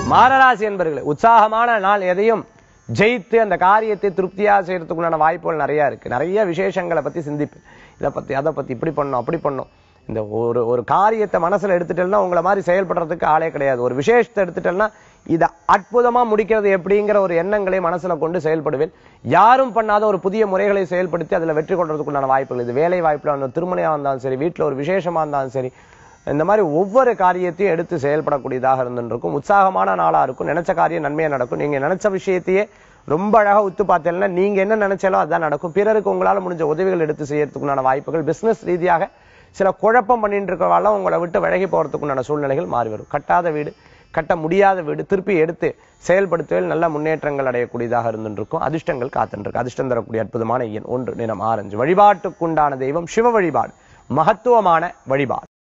மாரராசி என்பர்களே உற்சாகமான நாள் எதையும் ஜெயித்து அந்த காரியத்தை திருப்தியா செய்யறதுக்குண்டான வாய்ப்புகள் நிறைய இருக்கு நிறைய விசேஷங்களை பத்தி சிந்திப்பு இதை பத்தி அதை பத்தி இப்படி பண்ணணும் அப்படி பண்ணணும் இந்த ஒரு ஒரு காரியத்தை மனசுல எடுத்துட்டேன்னா உங்களை மாதிரி செயல்படுறதுக்கு ஆளே கிடையாது ஒரு விசேஷத்தை எடுத்துட்டேன்னா இதை அற்புதமா முடிக்கிறது எப்படிங்கிற ஒரு எண்ணங்களை மனசுல கொண்டு செயல்படுவேன் யாரும் பண்ணாத ஒரு புதிய முறைகளை செயல்படுத்தி அதுல வெற்றி கொள்றதுக்குண்டான வாய்ப்புகள் இது வேலை வாய்ப்புல இருந்தாலும் திருமணையா இருந்தாலும் சரி வீட்டுல ஒரு விசேஷமா இருந்தாலும் சரி இந்த மாதிரி ஒவ்வொரு காரியத்தையும் எடுத்து செயல்படக்கூடியதாக இருந்துருக்கும் உற்சாகமான நாளா இருக்கும் நினைச்ச காரியம் நன்மையா நடக்கும் நீங்க நினைச்ச விஷயத்தையே ரொம்ப அழகா உத்து பார்த்தீங்கன்னா நீங்க என்ன நினைச்சாலும் அதான் நடக்கும் பிறருக்கு உங்களால முடிஞ்ச உதவிகள் எடுத்து செய்யறதுக்குண்டான வாய்ப்புகள் பிசினஸ் ரீதியாக சில குழப்பம் பண்ணிட்டு இருக்கவாலாம் உங்களை விட்டு விலகி போறதுக்குண்டான சூழ்நிலைகள் மாறி வரும் கட்டாத வீடு கட்ட முடியாத வீடு திருப்பி எடுத்து செயல்படுத்துவதில் நல்ல முன்னேற்றங்கள் அடையக்கூடியதாக இருந்துருக்கும் அதிர்ஷ்டங்கள் காத்துருக்கு அதிர்ஷ்டம் தரக்கூடிய அற்புதமான எண் ஒன்று நிறம் ஆரஞ்சு வழிபாட்டுக்குண்டான தெய்வம் சிவ வழிபாடு மகத்துவமான வழிபாடு